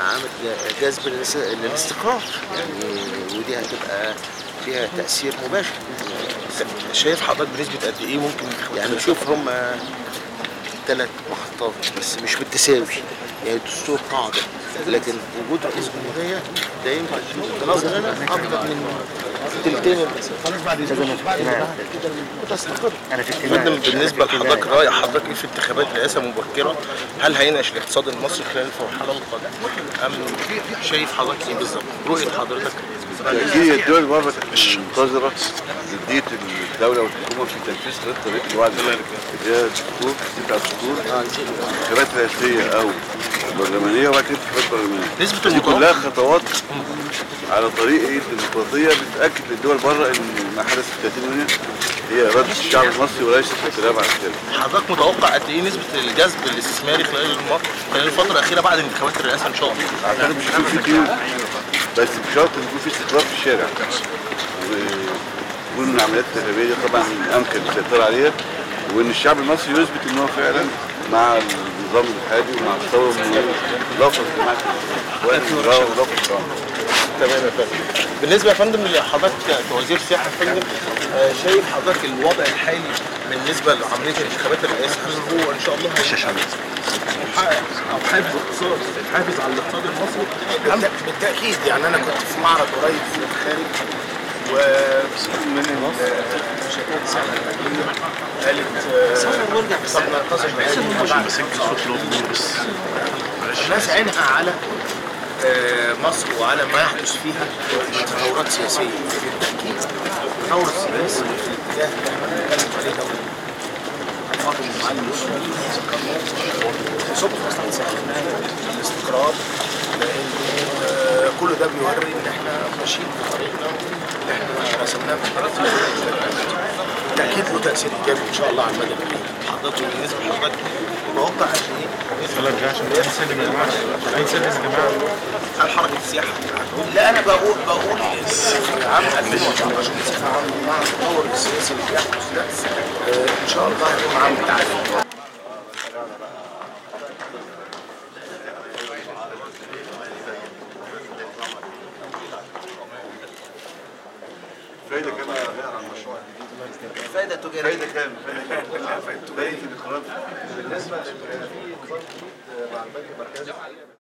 عامل ج- جذب للاس- للاستقرار يعني ودي هتبقى فيها تأثير مباشر شايف حضرتك بنسبه قد ايه ممكن يعني شوف هم ثلاث محطات بس مش بالتساوي يعني الدستور قاعدة لكن وجود رئيس جمهورية ده يمكن نظرا أكثر من تلتين المسافة وتستقر انا في اجتماع فندم بالنسبه لحضرتك راي حضرتك ايه في انتخابات رئاسه مبكره هل هينعش الاقتصاد المصري خلال المرحله القادمه ام شايف حضرتك ايه بالظبط رؤيه حضرتك هي الدول بره مش منتظرة جدية الدولة والحكومة في تنفيذ خطة طريق الوعد اللي هي دستور ستة شهور انتخابات رئاسية أو برلمانية وبعد كده انتخابات برلمانية نسبة دي المتوقع- كلها خطوات على طريق ايه الديمقراطية بتأكد للدول بره إن ما حدث في 30 يونيو هي إرادة الشعب المصري وليست اختلاف عسكري. حضرتك متوقع قد ايه نسبه الجذب الاستثماري خلال الم- خلال الفتره الاخيره بعد انتخابات الرئاسه ان شاء الله اعتقد مش هيكون في قيود بس بشرط ان يكون في استقرار في الشارع ويكون العمليات الانتخابيه دي طبعا امكن السيطره عليها وان الشعب المصري يثبت ان هو فعلا مع النظام الحالي ومع الثوره اضافه لجماعه الاخوان واضافه الكرامه تمام يا فندم بالنسبه يا فندم لحضرتك كوزير سياحه يا فندم آه، شايف حضرتك الوضع الحالي بالنسبه لعمليه انتخابات الرئاسه هل هو ان شاء الله هيحقق او حافز اقتصاد حافز على الاقتصاد المصري بالت- بالتاكيد يعني انا كنت في معرض قريب في الخارج ومن الشركات السياحه الاجنبيه قالت آه، طب نلتزم بعلم بعد الناس عينها على آه، مصر وعلى ما يحدث فيها من تطورات سياسيه بالتاكيد التطور السياسي في الاتجاه اللي احنا بنتكلم عليه ده الفاضل المعلم يصب في مصلحه سياحتنا الاستقرار لان آه، كل ده بيوري ان احنا ماشيين في طريقنا اللي احنا رسمناه في الطريق بالتاكيد له تاثير ايجابي ان شاء الله على المدى البعيد حضرتك بالنسبه لحضرتك متوقع قد ايه هل حركه السياحه لا انا بقول بقول في عام 2019 بصفه عامه مع التطور السياسي اللي بيحدث ده آه، ان شاء الله هيكون عام تعافي فايده كام عن المشروع فائدة تجارية فايده كام؟ فايده كام؟ باين في الاقرار بالنسبة لل- في مع البنك المركزي